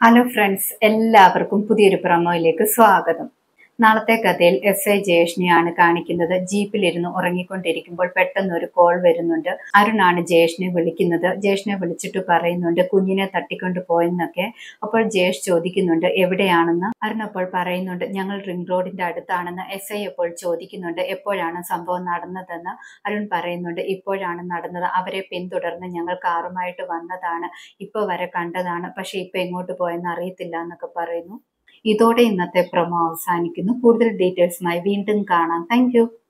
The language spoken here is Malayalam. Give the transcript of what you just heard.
ഹലോ ഫ്രണ്ട്സ് എല്ലാവർക്കും പുതിയൊരു പ്രൊമോയിലേക്ക് സ്വാഗതം നാളത്തെ കഥയിൽ എസ് ഐ ജയേഷിനെയാണ് കാണിക്കുന്നത് ജീപ്പിലിരുന്ന് ഉറങ്ങിക്കൊണ്ടിരിക്കുമ്പോൾ പെട്ടെന്ന് ഒരു കോൾ വരുന്നുണ്ട് അരുണാണ് ജയേഷിനെ വിളിക്കുന്നത് ജയേഷിനെ വിളിച്ചിട്ട് പറയുന്നുണ്ട് കുഞ്ഞിനെ തട്ടിക്കൊണ്ട് പോയെന്നൊക്കെ അപ്പോൾ ജയേഷ് ചോദിക്കുന്നുണ്ട് എവിടെയാണെന്ന് അരുൺ അപ്പോൾ പറയുന്നുണ്ട് ഞങ്ങൾ റിംഗ് റോഡിന്റെ അടുത്താണെന്ന് എസ് ഐ അപ്പോൾ ചോദിക്കുന്നുണ്ട് എപ്പോഴാണ് സംഭവം നടന്നതെന്ന് അരുൺ പറയുന്നുണ്ട് ഇപ്പോഴാണ് നടന്നത് അവരെ പിന്തുടർന്ന് ഞങ്ങൾ കാറുമായിട്ട് വന്നതാണ് ഇപ്പൊ വരെ കണ്ടതാണ് പക്ഷെ ഇപ്പൊ എങ്ങോട്ട് പോയെന്ന് അറിയത്തില്ല എന്നൊക്കെ പറയുന്നു ഇതോടെ ഇന്നത്തെ പ്രൊമോ അവസാനിക്കുന്നു കൂടുതൽ ഡീറ്റെയിൽസുമായി വീണ്ടും കാണാം താങ്ക്